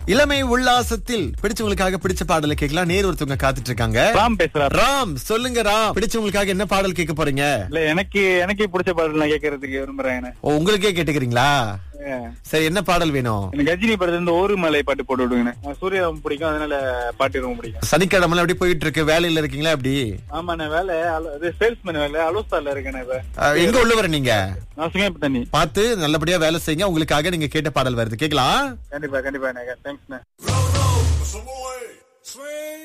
இளமை உல்லாசத்தில் பிடிச்சவங்களுக்காக பிடிச்ச பாடலை கேட்கலாம் நேர் ஒருத்தவங்க காத்துட்டு இருக்காங்க ராம் பேசுறாரு ராம் சொல்லுங்க ராம் பிடிச்சவங்களுக்காக என்ன பாடல் கேட்க போறீங்க இல்ல எனக்கு எனக்கே பிடிச்ச பாடல் நான் கேட்கறதுக்கு விரும்புறேன் ஓ உங்களுக்கே கேட்டுக்கிறீங்களா சரி என்ன பாடல் வேணும் எனக்கு கஜினி படத்துல இருந்து ஒரு மலை பாட்டு போட்டு விடுங்க சூர்யா ரொம்ப பிடிக்கும் அதனால பாட்டு ரொம்ப பிடிக்கும் சனிக்கிழமை எப்படி போயிட்டு இருக்கு வேலையில இருக்கீங்களா அப்படி ஆமா நான் வேலை அல- இது சேல்ஸ்மேன் வேலை அலோஸ்தார்ல இருக்கேன் நான் இப்ப அஹ், எங்க உள்ளவர் நீங்க நான் சுங்கப்ப தண்ணி பார்த்து நல்லபடியா வேலை செய்யுங்க உங்களுக்காக நீங்க கேட்ட பாடல் வருது கேக்கலாம் கண்டிப்பா கண்டிப்பா எனக்கு தேங்க்ஸ்ண்ணே Some more. Swing.